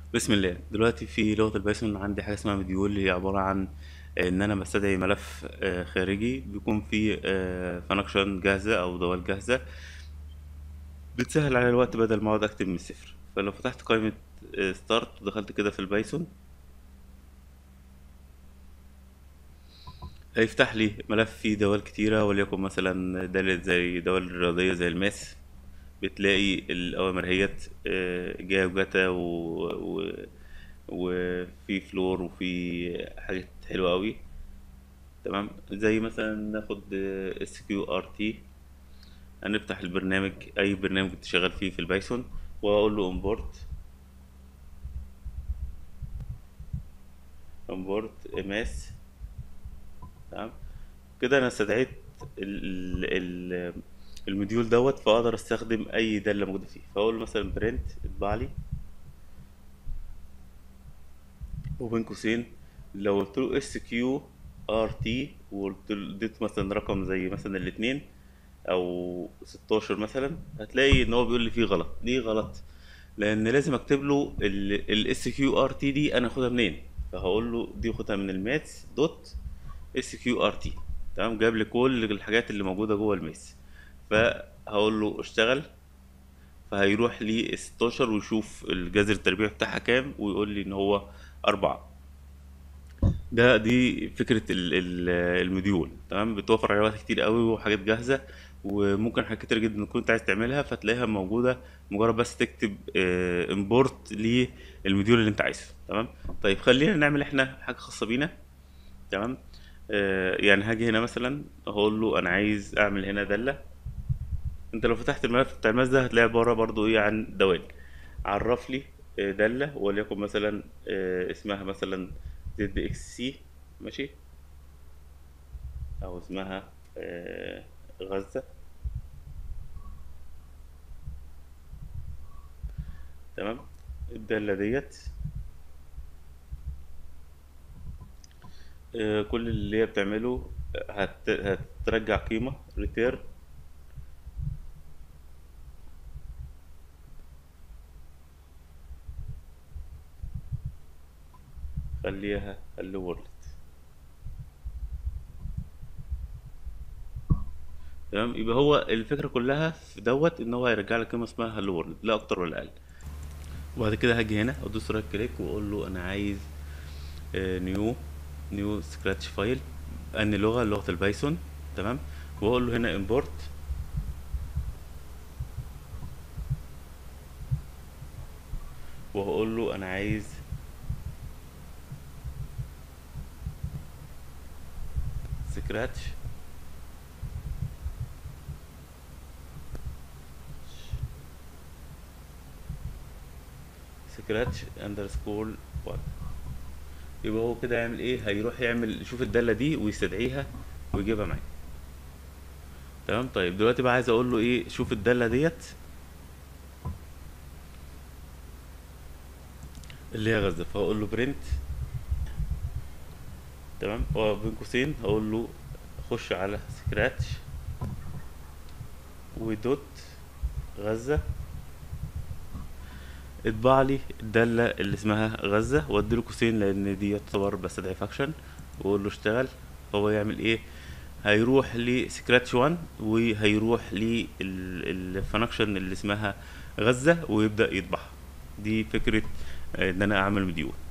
بسم الله دلوقتي في لغة البايثون عندي حاجة اسمها مديول هي عبارة عن ان انا بستدعي ملف آه، خارجي بيكون فيه فانكشن جاهزة او دوال جاهزة بتسهل على الوقت بدل ما اقعد اكتب من الصفر فلو فتحت قائمة ستارت ودخلت كده في البايثون هيفتح لي ملف فيه دوال كتيرة وليكن مثلا دالة زي دوال رياضية زي الماس بتلاقي الأوامر هيت آه، جا وجتا و... و... وفي فلور وفي حاجات حلوة أوي تمام زي مثلا ناخد اس كيو ار تي هنفتح البرنامج أي برنامج انت شغال فيه في البايثون وأقول له امبورت امبورت ماس تمام كده انا استدعيت ال ال المديول دوت فاقدر استخدم اي داله موجوده فيه فاقول له مثلا برنت اطبع لي وبين قوسين لو قلت له اس كيو ار تي وقلت له اديت مثلا رقم زي مثلا الاثنين او 16 مثلا هتلاقي ان هو بيقول لي فيه غلط ليه غلط لان لازم اكتب له الاس كيو ار تي دي انا اخدها منين فهقول له دي خدها من الماتس دوت اس كيو ار تي تمام جاب لي كل الحاجات اللي موجوده جوه الميس فهقول له اشتغل فهيروح لي 16 ويشوف الجذر التربيع بتاعها كام ويقول لي ان هو أربعة ده دي فكرة ال- ال- المديول تمام بتوفر على وقت كتير قوي وحاجات جاهزة وممكن حاجات كتير جدا تكون انت عايز تعملها فتلاقيها موجودة مجرد بس تكتب امبورت للمديول اللي انت عايزه تمام طيب خلينا نعمل احنا حاجة خاصة بينا تمام آه، يعني هاجي هنا مثلا هقول له انا عايز اعمل هنا دالة انت لو فتحت الملف بتاع الماس ده هتلاقي عبارة برضو ايه عن دوال عرف لي آه، دالة وليكن مثلا آه، اسمها مثلا زد اكس سي ماشي او اسمها آه، غزة تمام الدالة ديت آه، كل اللي هي بتعمله آه، هت... هترجع قيمة ريتيرن خليها هلو وورلد تمام يبقى هو الفكرة كلها في دوت ان هو هيرجع لك قيمة اسمها هلو وورلد لا اكتر ولا اقل وبعد كده هاجي هنا ادوس رايت كليك واقول له انا عايز نيو نيو سكراتش فايل اني لغة لغة البايثون تمام واقول له هنا امبورت وهقول له انا عايز سكراتش سكراتش اندرسكول 1 يبقى هو كده يعمل ايه هيروح يعمل يشوف الدالة دي ويستدعيها ويجيبها معايا تمام طيب دلوقتي بقى عايز اقول له ايه شوف الدالة ديت اللي هي غزة فهقول له برنت تمام هو بين قوسين هقول له خش على سكراتش ودوت غزة اطبع لي الدالة اللي اسمها غزة واديله قوسين لان دي يعتبر بستدعي فاكشن واقول له اشتغل هو يعمل ايه هيروح لسكراتش 1 وهيروح للفانكشن اللي اسمها غزة ويبدأ يطبعها دي فكرة آه، ان انا اعمل مديول